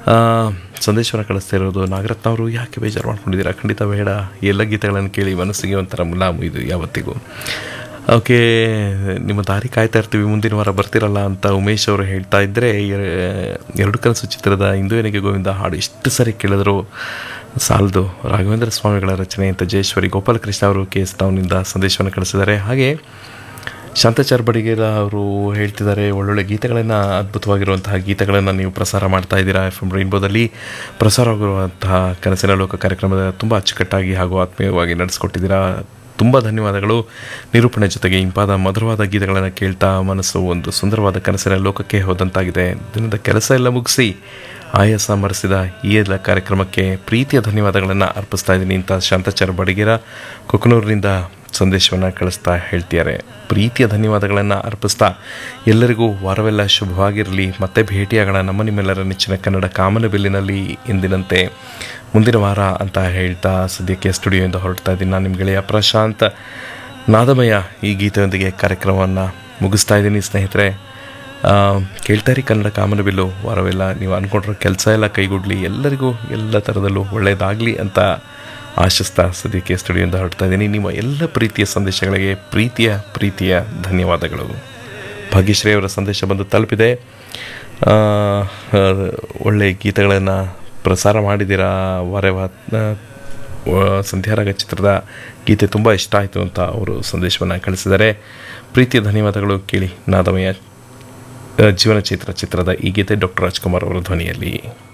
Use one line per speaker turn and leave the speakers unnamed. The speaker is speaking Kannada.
ಆ, ಸಂದೇಶವನ್ನು ಕಳಿಸ್ತಾ ಇರೋದು ನಾಗರತ್ನ ಅವರು ಯಾಕೆ ಬೇಜಾರು ಮಾಡ್ಕೊಂಡಿದ್ದೀರಾ ಖಂಡಿತ ಬೇಡ ಎಲ್ಲ ಗೀತೆಗಳನ್ನು ಕೇಳಿ ಮನಸ್ಸಿಗೆ ಒಂಥರ ಮುಲಾಮು ಇದು ಯಾವತ್ತಿಗೂ ಓಕೆ ನಿಮ್ಮ ದಾರಿ ಕಾಯ್ತಾ ಇರ್ತೀವಿ ಮುಂದಿನ ವಾರ ಬರ್ತಿರಲ್ಲ ಅಂತ ಉಮೇಶ್ ಅವರು ಹೇಳ್ತಾ ಇದ್ದರೆ ಎರಡು ಕನಸು ಚಿತ್ರದ ಇಂದು ಏನಿಗೆ ಗೋವಿಂದ ಹಾಡು ಎಷ್ಟು ಸರಿ ಕೇಳಿದ್ರು ಸಾಲದು ರಾಘವೇಂದ್ರ ಸ್ವಾಮಿಗಳ ರಚನೆ ಅಂತ ಜಯೇಶ್ವರಿ ಗೋಪಾಲಕೃಷ್ಣ ಅವರು ಕೆ ಎಸ್ ಟೌನಿಂದ ಸಂದೇಶವನ್ನು ಕಳಿಸಿದ್ದಾರೆ ಹಾಗೆ ಶಾಂತಚಾರ್ ಬಡಿಗೇರ ಅವರು ಹೇಳ್ತಿದ್ದಾರೆ ಒಳ್ಳೊಳ್ಳೆ ಗೀತೆಗಳನ್ನು ಅದ್ಭುತವಾಗಿರುವಂತಹ ಗೀತೆಗಳನ್ನು ನೀವು ಪ್ರಸಾರ ಮಾಡ್ತಾ ಇದ್ದೀರಾ ಎಫ್ ಎಂ ರೈನ್ಬೋದಲ್ಲಿ ಪ್ರಸಾರವಾಗಿರುವಂತಹ ಕನಸಿನ ಲೋಕ ಕಾರ್ಯಕ್ರಮದ ತುಂಬ ಅಚ್ಚುಕಟ್ಟಾಗಿ ಹಾಗೂ ಆತ್ಮೀಯವಾಗಿ ನಡೆಸ್ಕೊಟ್ಟಿದ್ದೀರಾ ತುಂಬ ಧನ್ಯವಾದಗಳು ನಿರೂಪಣೆ ಜೊತೆಗೆ ಇಂಪಾದ ಮಧುರವಾದ ಗೀತೆಗಳನ್ನು ಕೇಳ್ತಾ ಮನಸ್ಸು ಒಂದು ಸುಂದರವಾದ ಕನಸಿನ ಲೋಕಕ್ಕೆ ಹೋದಂತಾಗಿದೆ ದಿನದ ಕೆಲಸ ಎಲ್ಲ ಮುಗಿಸಿ ಆಯಾಸ ಮರೆಸಿದ ಈ ಎಲ್ಲ ಕಾರ್ಯಕ್ರಮಕ್ಕೆ ಪ್ರೀತಿಯ ಧನ್ಯವಾದಗಳನ್ನು ಅರ್ಪಿಸ್ತಾ ಇದ್ದೀನಿ ಅಂತ ಶಾಂತಚಾರ ಬಡಿಗೇರ ಕೊಕನೂರಿನಿಂದ ಸಂದೇಶವನ್ನು ಕಳಿಸ್ತಾ ಹೇಳ್ತಿದ್ದಾರೆ ಪ್ರೀತಿಯ ಧನ್ಯವಾದಗಳನ್ನು ಅರ್ಪಿಸ್ತಾ ಎಲ್ಲರಿಗೂ ವಾರವೆಲ್ಲ ಶುಭವಾಗಿರಲಿ ಮತ್ತೆ ಭೇಟಿಯಾಗೋಣ ನಮ್ಮ ನಿಮ್ಮೆಲ್ಲರ ನೆಚ್ಚಿನ ಕನ್ನಡ ಕಾಮನಬಿಲ್ಲಿನಲ್ಲಿ ಎಂದಿನಂತೆ ಮುಂದಿನ ವಾರ ಅಂತ ಹೇಳ್ತಾ ಸದ್ಯಕ್ಕೆ ಸ್ಟುಡಿಯೋಯಿಂದ ಹೊರಡ್ತಾ ಇದ್ದೀನಿ ನಾನು ನಿಮ್ಮ ಗೆಳೆಯ ಪ್ರಶಾಂತ್ ನಾದಮಯ ಈ ಗೀತೆಯೊಂದಿಗೆ ಕಾರ್ಯಕ್ರಮವನ್ನು ಮುಗಿಸ್ತಾ ಇದ್ದೀನಿ ಸ್ನೇಹಿತರೆ ಆ, ಕೇಳ್ತಾ ಇರಿ ಕನ್ನಡ ಕಾಮನಬಿಲ್ಲು ವಾರವೆಲ್ಲ ನೀವು ಅಂದ್ಕೊಂಡಿರೋ ಕೆಲಸ ಎಲ್ಲ ಕೈಗೂಡಲಿ ಎಲ್ಲರಿಗೂ ಎಲ್ಲ ಥರದಲ್ಲೂ ಒಳ್ಳೆಯದಾಗಲಿ ಅಂತ ಆಶಿಸ್ತಾ ಸದ್ಯಕ್ಕೆ ಸ್ಟುಡಿಯೋಯಿಂದ ಹೊರಡ್ತಾ ಇದ್ದೀನಿ ನಿಮ್ಮ ಎಲ್ಲ ಪ್ರೀತಿಯ ಸಂದೇಶಗಳಿಗೆ ಪ್ರೀತಿಯ ಪ್ರೀತಿಯ ಧನ್ಯವಾದಗಳು ಭಾಗ್ಯಶ್ರೀ ಅವರ ಸಂದೇಶ ಬಂದು ತಲುಪಿದೆ ಆ, ಆ, ಒಳ್ಳೆಯ ಗೀತೆಗಳನ್ನು ಪ್ರಸಾರ ಮಾಡಿದ್ದೀರಾ ವಾರವ ಸಂಧ್ಯಾರಾಗ ಚಿತ್ರದ ಗೀತೆ ತುಂಬ ಇಷ್ಟ ಆಯಿತು ಅಂತ ಅವರು ಸಂದೇಶವನ್ನು ಕಳಿಸಿದ್ದಾರೆ ಪ್ರೀತಿಯ ಧನ್ಯವಾದಗಳು ಕೇಳಿ ನಾದಮಯ ಆ, ಜೀವನ ಚಿತ್ರ ಚಿತ್ರದ ಈ ಗೀತೆ ಡಾಕ್ಟರ್ ರಾಜ್ಕುಮಾರ್ ಅವರ ಧ್ವನಿಯಲ್ಲಿ